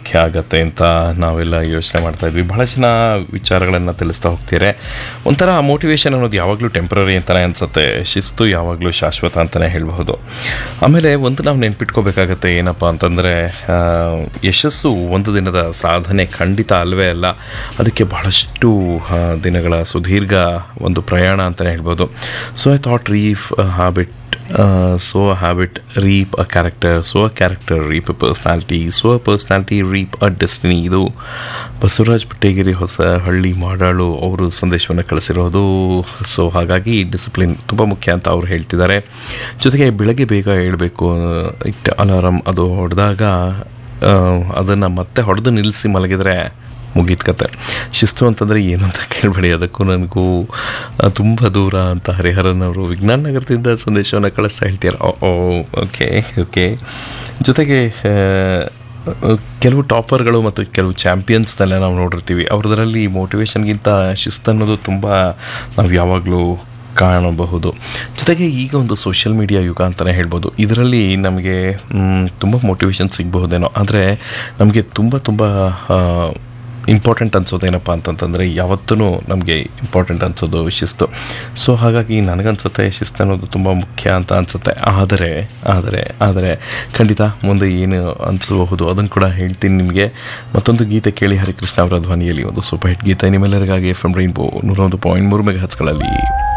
ಮುಖ್ಯ ಆಗತ್ತೆ ಅಂತ ನಾವೆಲ್ಲ ಯೋಚನೆ ಮಾಡ್ತಾ ಇದ್ವಿ ಬಹಳ ಜನ ವಿಚಾರಗಳನ್ನು ತಿಳಿಸ್ತಾ ಹೋಗ್ತಾರೆ ಒಂಥರ ಮೋಟಿವೇಶನ್ ಅನ್ನೋದು ಯಾವಾಗಲೂ ಟೆಂಪ್ರರಿ ಅಂತಲೇ ಅನಿಸುತ್ತೆ ಶಿಸ್ತು ಯಾವಾಗಲೂ ಶಾಶ್ವತ ಅಂತಲೇ ಹೇಳಬಹುದು ಆಮೇಲೆ ಒಂದು ನಾವು ನೆನ್ಪಿಟ್ಕೋಬೇಕಾಗತ್ತೆ ಏನಪ್ಪ ಅಂತಂದರೆ ಯಶಸ್ಸು ಒಂದು ದಿನದ ಸಾಧನೆ ಖಂಡಿತ ಅಲ್ವೇ ಅಲ್ಲ ಅದಕ್ಕೆ ಬಹಳಷ್ಟು ಆ, ದಿನಗಳ ಸುದೀರ್ಘ ಒಂದು ಪ್ರಯಾಣ ಅಂತಲೇ ಹೇಳ್ಬೋದು sow a thought reap habit sow habit reap a character sow a character reap a personality sow a personality reap a destiny ಇದು ಬಸವರಾಜ್ ಪಟ್ಟೇಗಿರಿ ಹೊಸ ಹಳ್ಳಿ ಮಾಡಾಳು ಅವರು ಸಂದೇಶವನ್ನು ಕಳಿಸಿರೋದು ಸೊ ಹಾಗಾಗಿ ಡಿಸಿಪ್ಲಿನ್ ತುಂಬ ಮುಖ್ಯ ಅಂತ ಅವ್ರು ಹೇಳ್ತಿದ್ದಾರೆ ಜೊತೆಗೆ ಬೆಳಗ್ಗೆ ಬೇಗ ಹೇಳಬೇಕು ಇಟ್ ಅಲಾರಮ್ ಅದು ಹೊಡೆದಾಗ ಅದನ್ನು ಮತ್ತೆ ಹೊಡೆದು ನಿಲ್ಲಿಸಿ ಮಲಗಿದರೆ ಮುಗೀತು ಕತೆ ಶಿಸ್ತು ಅಂತಂದರೆ ಏನು ಅಂತ ಕೇಳಬೇಡಿ ಅದಕ್ಕೂ ನನಗೂ ತುಂಬ ದೂರ ಅಂತ ಹರಿಹರನ್ ಅವರು ವಿಜ್ಞಾನ ನಗರದಿಂದ ಸಂದೇಶವನ್ನು ಕಳಿಸ್ತಾ ಹೇಳ್ತೀರ ಓ ಓಕೆ ಓಕೆ ಜೊತೆಗೆ ಆ, ಕೆಲವು ಟಾಪರ್ಗಳು ಮತ್ತು ಕೆಲವು ಚಾಂಪಿಯನ್ಸ್ನೆಲ್ಲ ನಾವು ನೋಡಿರ್ತೀವಿ ಅವ್ರದ್ರಲ್ಲಿ ಮೋಟಿವೇಶನ್ಗಿಂತ ಶಿಸ್ತು ಅನ್ನೋದು ತುಂಬ ನಾವು ಯಾವಾಗಲೂ ಕಾಣಬಹುದು ಜೊತೆಗೆ ಈಗ ಒಂದು ಸೋಷಿಯಲ್ ಮೀಡಿಯಾ ಯುಗ ಅಂತಲೇ ಹೇಳ್ಬೋದು ಇದರಲ್ಲಿ ನಮಗೆ ತುಂಬ ಮೋಟಿವೇಶನ್ ಸಿಗಬಹುದೇನೋ ಆದರೆ ನಮಗೆ ತುಂಬ ತುಂಬ ಇಂಪಾರ್ಟೆಂಟ್ ಅನ್ಸೋದೇನಪ್ಪ ಅಂತಂತಂದರೆ ಯಾವತ್ತೂ ನಮಗೆ ಇಂಪಾರ್ಟೆಂಟ್ ಅನ್ಸೋದು ಶಿಸ್ತು ಸೊ ಹಾಗಾಗಿ ನನಗನ್ಸುತ್ತೆ ಶಿಸ್ತು ಅನ್ನೋದು ತುಂಬ ಮುಖ್ಯ ಅಂತ ಅನಿಸುತ್ತೆ ಆದರೆ ಆದರೆ ಆದರೆ ಖಂಡಿತ ಮುಂದೆ ಏನು ಅನಿಸಬಹುದು ಅದನ್ನು ಕೂಡ ಹೇಳ್ತೀನಿ ನಿಮಗೆ ಮತ್ತೊಂದು ಗೀತೆ ಕೇಳಿ ಹರಿಕೃಷ್ಣ ಅವರ ಧ್ವನಿಯಲ್ಲಿ ಒಂದು ಸೂಪರ್ ಹಿಟ್ ಗೀತೆ ನಿಮ್ಮೆಲ್ಲರಿಗಾಗಿ ಎಫ್ ಎಂ ರೈನ್ಬೋ ನೂರ ಒಂದು ಪಾಯಿಂಟ್ ಮೂರು ಮೆಗಾ ಹಚ್ಗಳಲ್ಲಿ